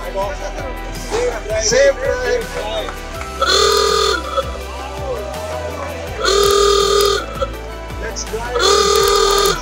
Safe drive. Let's drive.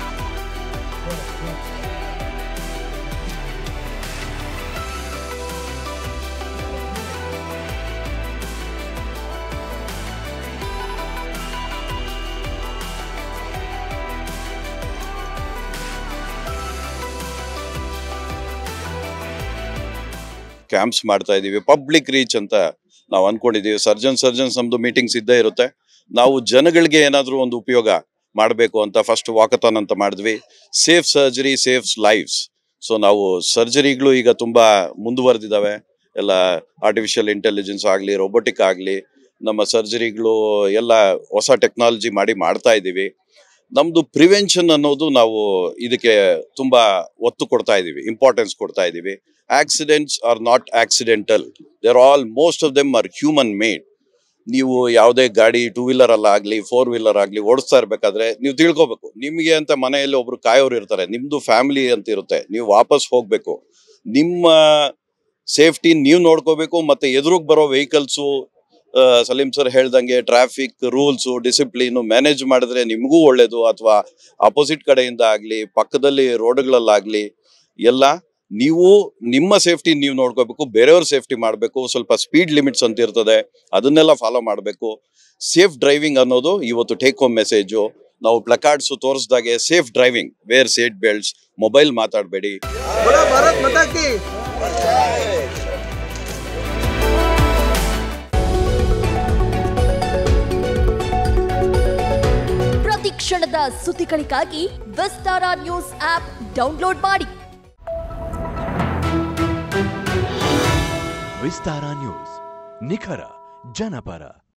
Camps ಮಾಡ್ತಾ ಇದೀವಿ public reach ಅಂತ ನಾವು ಅನ್ಕೊಂಡಿದೀವಿ ಸರ್ಜನ್ ಸರ್ಜನ್ಸ್ ನಮ್ದು ಮೀಟಿಂಗ್ಸ್ ಇದ್ದೇ ಇರುತ್ತೆ ನಾವು ಜನಗಳಿಗೆ ಏನಾದರೂ ಒಂದು ಉಪಯೋಗ ಮಾಡಬೇಕು ಅಂತ ಫಸ್ಟ್ ವಾಕಥಾನ್ ಅಂತ ಮಾಡಿದ್ವಿ ಸೇಫ್ ಸರ್ಜರಿ ಸೇಫ್ಸ್ ಲೈಫ್ಸ್ ಸೊ ನಾವು ಸರ್ಜರಿಗಳು ಈಗ ತುಂಬಾ ಮುಂದುವರೆದಿದ್ದಾವೆ ಎಲ್ಲ ಆರ್ಟಿಫಿಷಿಯಲ್ ಇಂಟೆಲಿಜೆನ್ಸ್ ಆಗಲಿ ರೋಬೋಟಿಕ್ ಆಗಲಿ ನಮ್ಮ ಸರ್ಜರಿಗಳು ಎಲ್ಲ ಹೊಸ ಟೆಕ್ನಾಲಜಿ ಮಾಡಿ ಮಾಡ್ತಾ ಇದ್ದೀವಿ ನಮ್ದು ಪ್ರಿವೆನ್ಷನ್ ಅನ್ನೋದು ನಾವು ಇದಕ್ಕೆ ತುಂಬಾ ಒತ್ತು ಕೊಡ್ತಾ ಇದೀವಿ ಇಂಪಾರ್ಟೆನ್ಸ್ ಕೊಡ್ತಾ ಇದೀವಿ accidents are not accidental there almost of them are human made ನೀವು ಯಾವುದೇ ಗಾಡಿ ಟೂ ವೀಲರ್ ಅಲ್ಲ ಆಗ್ಲಿ ಫೋರ್ ವೀಲರ್ ಆಗ್ಲಿ ಓಡಿಸ್ತಾ ಇರ್ಬೇಕಾದ್ರೆ ನೀವು ತಿಳ್ಕೊಬೇಕು ನಿಮಗೆ ಅಂತ ಮನೆಯಲ್ಲಿ ಒಬ್ರು ಕಾಯೋರು ಇರ್ತಾರೆ ನಿಮ್ದು ಫ್ಯಾಮಿಲಿ ಅಂತ ಇರುತ್ತೆ ನೀವು ವಾಪಸ್ ಹೋಗ್ಬೇಕು ನಿಮ್ಮ ಸೇಫ್ಟಿ ನೀವು ನೋಡ್ಕೋಬೇಕು ಮತ್ತೆ ಎದುರುಗ್ ಬರೋ ವೆಹಿಕಲ್ಸು ಸಲೀಂ ಸರ್ ಹೇಳ್ದಂಗೆ ಟ್ರಾಫಿಕ್ ರೂಲ್ಸು ಡಿಸಿಪ್ಲಿನ್ ಮ್ಯಾನೇಜ್ ಮಾಡಿದ್ರೆ ನಿಮಗೂ ಒಳ್ಳೇದು ಅಥವಾ ಅಪೋಸಿಟ್ ಕಡೆಯಿಂದ ಆಗ್ಲಿ ಪಕ್ಕದಲ್ಲಿ ರೋಡ್ಗಳಲ್ಲಾಗ್ಲಿ ಎಲ್ಲ ನೀವು ನಿಮ್ಮ ಸೇಫ್ಟಿ ನೀವು ನೋಡ್ಕೋಬೇಕು ಬೇರೆಯವ್ರ ಸೇಫ್ಟಿ ಮಾಡಬೇಕು ಸ್ವಲ್ಪ ಸ್ಪೀಡ್ ಲಿಮಿಟ್ಸ್ ಅಂತ ಇರ್ತದೆ ಅದನ್ನೆಲ್ಲ ಫಾಲೋ ಮಾಡಬೇಕು ಸೇಫ್ ಡ್ರೈವಿಂಗ್ ಅನ್ನೋದು ಇವತ್ತು ಟೇಕ್ ಹೋಮ್ ಮೆಸೇಜು ನಾವು ಪ್ಲಕಾರ್ಡ್ಸ್ ತೋರಿಸ್ದಾಗೆ safe driving wear seat belts mobile ಮಾತಾಡಬೇಡಿ बोलो भारत माता की ಪ್ರತಿ ಕ್ಷಣದ ಸುದ್ದಿಗಳಿಗಾಗಿ ವಿಸ್ತಾರ ನ್ಯೂಸ್ ಆಪ್ ಡೌನ್ಲೋಡ್ ಮಾಡಿ ವಿಸ್ತಾರ ನ್ಯೂಸ್ ನಿಖರ ಜನಪರ